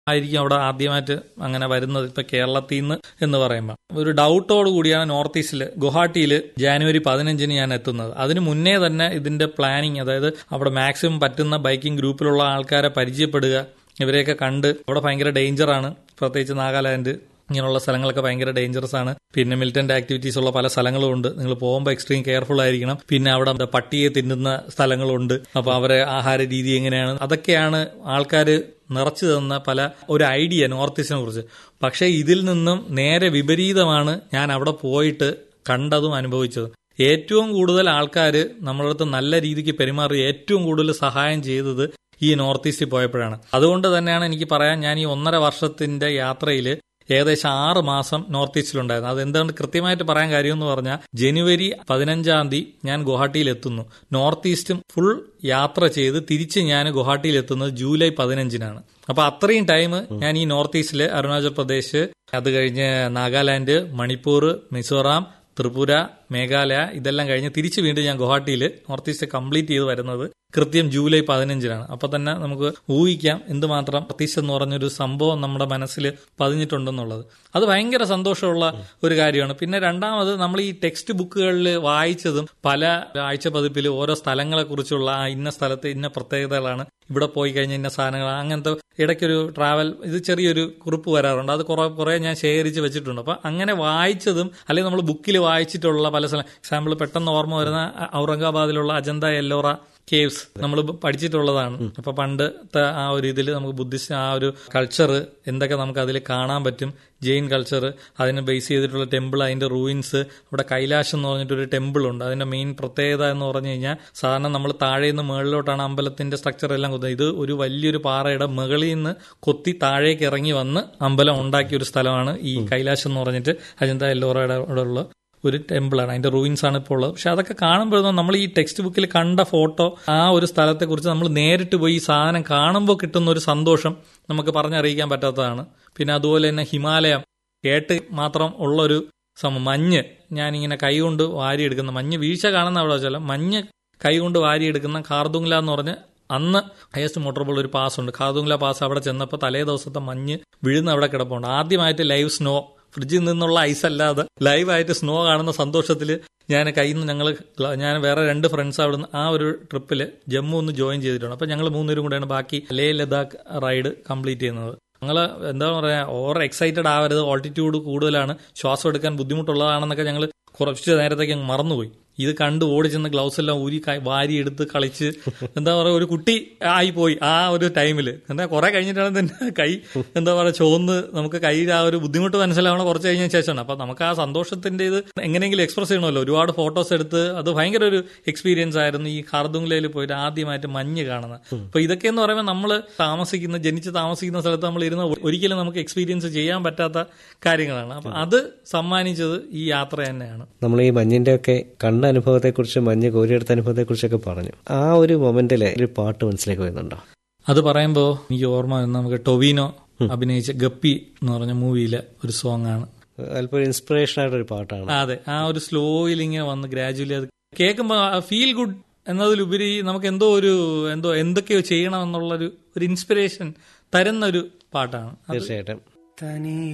ആയിരിക്കും അവിടെ ആദ്യമായിട്ട് അങ്ങനെ വരുന്നത് ഇപ്പൊ കേരളത്തിൽ നിന്ന് എന്ന് പറയുമ്പോൾ ഒരു ഡൗട്ടോട് കൂടിയാണ് നോർത്ത് ഈസ്റ്റിൽ ഗുവാഹട്ടിയിൽ ജാനുവരി പതിനഞ്ചിന് ഞാൻ എത്തുന്നത് അതിന് മുന്നേ തന്നെ ഇതിന്റെ പ്ലാനിങ് അതായത് അവിടെ മാക്സിമം പറ്റുന്ന ബൈക്കിംഗ് ഗ്രൂപ്പിലുള്ള ആൾക്കാരെ പരിചയപ്പെടുക ഇവരെയൊക്കെ കണ്ട് അവിടെ ഭയങ്കര ഡേഞ്ചറാണ് പ്രത്യേകിച്ച് നാഗാലാൻഡ് ഇങ്ങനെയുള്ള സ്ഥലങ്ങളൊക്കെ ഭയങ്കര ഡേഞ്ചറസ് ആണ് പിന്നെ മിലിറ്റന്റ് ആക്ടിവിറ്റീസ് ഉള്ള പല സ്ഥലങ്ങളും ഉണ്ട് നിങ്ങൾ പോകുമ്പോൾ എക്സ്ട്രീം കെയർഫുൾ ആയിരിക്കണം പിന്നെ അവിടെ എന്താ പട്ടിയെ തിന്നുന്ന സ്ഥലങ്ങളുണ്ട് അപ്പൊ അവരെ ആഹാര രീതി എങ്ങനെയാണ് അതൊക്കെയാണ് ആൾക്കാർ നിറച്ചു തന്ന പല ഒരു ഐഡിയ നോർത്ത് ഈസ്റ്റിനെ കുറിച്ച് പക്ഷേ ഇതിൽ നിന്നും നേരെ വിപരീതമാണ് ഞാൻ അവിടെ പോയിട്ട് കണ്ടതും അനുഭവിച്ചതും ഏറ്റവും കൂടുതൽ ആൾക്കാർ നമ്മളടുത്ത് നല്ല രീതിക്ക് പെരുമാറി ഏറ്റവും കൂടുതൽ സഹായം ചെയ്തത് ഈ നോർത്ത് ഈസ്റ്റിൽ പോയപ്പോഴാണ് അതുകൊണ്ട് തന്നെയാണ് എനിക്ക് പറയാൻ ഞാൻ ഈ ഒന്നര വർഷത്തിന്റെ യാത്രയിൽ ഏകദേശം ആറ് മാസം നോർത്ത് ഈസ്റ്റിലുണ്ടായിരുന്നു അത് എന്താണ് കൃത്യമായിട്ട് പറയാൻ കാര്യം എന്ന് പറഞ്ഞാൽ ജനുവരി പതിനഞ്ചാം തീയതി ഞാൻ ഗുവാഹട്ടിയിൽ എത്തുന്നു നോർത്ത് ഈസ്റ്റും ഫുൾ യാത്ര ചെയ്ത് തിരിച്ച് ഞാൻ ഗുവാഹട്ടിയിൽ എത്തുന്നത് ജൂലൈ പതിനഞ്ചിനാണ് അപ്പൊ അത്രയും ടൈം ഞാൻ ഈ നോർത്ത് ഈസ്റ്റില് അരുണാചൽ പ്രദേശ് അത് കഴിഞ്ഞ് നാഗാലാൻഡ് മണിപ്പൂർ മിസോറാം ത്രിപുര മേഘാലയ ഇതെല്ലാം കഴിഞ്ഞ് തിരിച്ച് വീണ്ടും ഞാൻ ഗുവാഹട്ടിയിൽ നോർത്ത് ഈസ്റ്റ് കംപ്ലീറ്റ് ചെയ്ത് വരുന്നത് കൃത്യം ജൂലൈ പതിനഞ്ചിനാണ് അപ്പൊ തന്നെ നമുക്ക് ഊഹിക്കാം എന്തുമാത്രം പ്രതീക്ഷ എന്ന് പറഞ്ഞൊരു സംഭവം നമ്മുടെ മനസ്സിൽ പതിഞ്ഞിട്ടുണ്ടെന്നുള്ളത് അത് ഭയങ്കര സന്തോഷമുള്ള ഒരു കാര്യമാണ് പിന്നെ രണ്ടാമത് നമ്മൾ ഈ ടെക്സ്റ്റ് ബുക്കുകളിൽ വായിച്ചതും പല ആഴ്ച പതിപ്പിൽ ഓരോ സ്ഥലങ്ങളെ കുറിച്ചുള്ള ആ ഇന്ന സ്ഥലത്ത് ഇന്ന പ്രത്യേകതകളാണ് ഇവിടെ പോയി കഴിഞ്ഞ ഇന്ന സാധനങ്ങൾ അങ്ങനത്തെ ഇടയ്ക്കൊരു ട്രാവൽ ഇത് ചെറിയൊരു കുറിപ്പ് വരാറുണ്ട് അത് കുറെ കുറെ ഞാൻ ശേഖരിച്ച് വെച്ചിട്ടുണ്ട് അപ്പൊ അങ്ങനെ വായിച്ചതും അല്ലെങ്കിൽ നമ്മൾ ബുക്കിൽ വായിച്ചിട്ടുള്ള പല സ്ഥലം എക്സാമ്പിൾ പെട്ടെന്ന് ഓർമ്മ വരുന്ന ഔറംഗാബാദിലുള്ള അജന്ത എല്ലോറ കേവ്സ് നമ്മൾ പഠിച്ചിട്ടുള്ളതാണ് അപ്പൊ പണ്ടത്തെ ആ ഒരു ഇതിൽ നമുക്ക് ബുദ്ധിസ്റ്റ് ആ ഒരു കൾച്ചർ എന്തൊക്കെ നമുക്ക് അതിൽ കാണാൻ പറ്റും ജെയിൻ കൾച്ചർ അതിനെ ബേസ് ചെയ്തിട്ടുള്ള ടെമ്പിൾ അതിന്റെ റൂയിൻസ് അവിടെ കൈലാഷം എന്ന് പറഞ്ഞിട്ടൊരു ടെമ്പിൾ ഉണ്ട് അതിന്റെ മെയിൻ പ്രത്യേകത എന്ന് പറഞ്ഞു കഴിഞ്ഞാൽ സാധാരണ നമ്മൾ താഴെ നിന്ന് മുകളിലോട്ടാണ് അമ്പലത്തിന്റെ സ്ട്രക്ചർ എല്ലാം കൊത്തുന്നത് ഇത് ഒരു വലിയൊരു പാറയുടെ മുകളിൽ നിന്ന് കൊത്തി താഴേക്ക് ഇറങ്ങി വന്ന് അമ്പലം ഉണ്ടാക്കിയ ഒരു സ്ഥലമാണ് ഈ കൈലാഷം എന്ന് പറഞ്ഞിട്ട് അജന്ത എല്ലോറയുടെ അവിടെ ഉള്ള ഒരു ടെമ്പിളാണ് അതിന്റെ റൂയിൻസ് ആണ് ഇപ്പോൾ ഉള്ളത് പക്ഷെ അതൊക്കെ കാണുമ്പോഴൊന്നും നമ്മൾ ഈ ടെക്സ്റ്റ് ബുക്കിൽ കണ്ട ഫോട്ടോ ആ ഒരു സ്ഥലത്തെ കുറിച്ച് നമ്മൾ നേരിട്ട് പോയി ഈ സാധനം കാണുമ്പോൾ കിട്ടുന്ന ഒരു സന്തോഷം നമുക്ക് പറഞ്ഞറിയിക്കാൻ പറ്റാത്തതാണ് പിന്നെ അതുപോലെ തന്നെ ഹിമാലയം കേട്ട് മാത്രം ഉള്ളൊരു സംഭവം മഞ്ഞ് ഞാനിങ്ങനെ കൈകൊണ്ട് വാരിയെടുക്കുന്ന മഞ്ഞ് വീഴ്ച കാണുന്ന അവിടെ വെച്ചാൽ മഞ്ഞ് കൈകൊണ്ട് വാരിയെടുക്കുന്ന കാർദുങ്ല എന്ന് പറഞ്ഞ് അന്ന് ഹയസ്റ്റ് മോട്ടോർബോൾ ഒരു പാസ് ഉണ്ട് കാർദുങ്ല പാസ് അവിടെ ചെന്നപ്പോൾ തലേ ദിവസത്തെ മഞ്ഞ് വീഴുന്ന അവിടെ കിടപ്പുണ്ട് ആദ്യമായിട്ട് ലൈവ് സ്നോ ഫ്രിഡ്ജിൽ നിന്നുള്ള ഐസ് അല്ലാതെ ലൈവായിട്ട് സ്നോ കാണുന്ന സന്തോഷത്തിൽ ഞാൻ കയ്യിൽ നിന്ന് ഞങ്ങൾ ഞാൻ വേറെ രണ്ട് ഫ്രണ്ട്സ് അവിടുന്ന് ആ ഒരു ട്രിപ്പിൽ ജമ്മു ഒന്ന് ജോയിൻ ചെയ്തിട്ടുണ്ട് അപ്പൊ ഞങ്ങൾ മൂന്നുപേരും കൂടെയാണ് ബാക്കി ലേ ലഡാക്ക് റൈഡ് കംപ്ലീറ്റ് ചെയ്യുന്നത് ഞങ്ങൾ എന്താ പറയാ ഓവർ എക്സൈറ്റഡ് ആവരുത് ഓൾട്ടിറ്റ്യൂഡ് കൂടുതലാണ് ശ്വാസം എടുക്കാൻ ബുദ്ധിമുട്ടുള്ളതാണെന്നൊക്കെ ഞങ്ങൾ കുറച്ച് നേരത്തേക്ക് അങ്ങ് മറന്നുപോയി ഇത് കണ്ട് ഓടി ചെന്ന് ഗ്ലൗസ് എല്ലാം ഊരി വാരി എടുത്ത് കളിച്ച് എന്താ പറയുക ഒരു കുട്ടി ആയി പോയി ആ ഒരു ടൈമിൽ എന്താ കുറെ കഴിഞ്ഞിട്ടാണ് തന്നെ കൈ എന്താ പറയുക ചോന്ന് നമുക്ക് കയ്യിൽ ആ ഒരു ബുദ്ധിമുട്ട് മനസ്സിലാവണം കുറച്ച് കഴിഞ്ഞ ശേഷമാണ് അപ്പൊ നമുക്ക് ആ സന്തോഷത്തിന്റെ ഇത് എങ്ങനെയെങ്കിലും എക്സ്പ്രസ് ചെയ്യണമല്ലോ ഒരുപാട് ഫോട്ടോസ് എടുത്ത് അത് ഭയങ്കര ഒരു എക്സ്പീരിയൻസ് ആയിരുന്നു ഈ ഖാർദുങ്ലയിൽ പോയിട്ട് ആദ്യമായിട്ട് മഞ്ഞ് കാണുന്നത് അപ്പൊ ഇതൊക്കെ എന്ന് പറയുമ്പോൾ നമ്മൾ താമസിക്കുന്ന ജനിച്ച് താമസിക്കുന്ന സ്ഥലത്ത് നമ്മൾ ഇരുന്ന് ഒരിക്കലും നമുക്ക് എക്സ്പീരിയൻസ് ചെയ്യാൻ പറ്റാത്ത കാര്യങ്ങളാണ് അപ്പൊ അത് സമ്മാനിച്ചത് ഈ യാത്ര തന്നെയാണ് നമ്മൾ ഈ മഞ്ഞിന്റെ ഒക്കെ കണ്ട അനുഭവത്തെക്കുറിച്ച് മഞ്ഞ് കോരിയെടുത്ത അനുഭവത്തെക്കുറിച്ചൊക്കെ പറഞ്ഞു ആ ഒരു മൊമെന്റിലെ ഒരു പാട്ട് മനസ്സിലേക്ക് വരുന്നുണ്ടോ അത് പറയുമ്പോൾ എനിക്ക് ഓർമ്മ വരുന്ന നമുക്ക് ടൊവിനോ അഭിനയിച്ച ഗപ്പി എന്ന് പറഞ്ഞ മൂവിയിലെ ഒരു സോങ് ആണ് അല്പം ഒരു ഇൻസ്പിറേഷൻ ആയിട്ട് ഒരു പാട്ടാണ് അതെ ആ ഒരു സ്ലോയിൽ ഇങ്ങനെ വന്ന് ഗ്രാജുവലി അത് കേൾക്കുമ്പോൾ ഫീൽ ഗുഡ് എന്നതിലുപരി നമുക്ക് എന്തോ ഒരു എന്തോ എന്തൊക്കെയോ ചെയ്യണം എന്നുള്ളൊരു ഒരു ഇൻസ്പിറേഷൻ തരുന്ന ഒരു പാട്ടാണ് തീർച്ചയായിട്ടും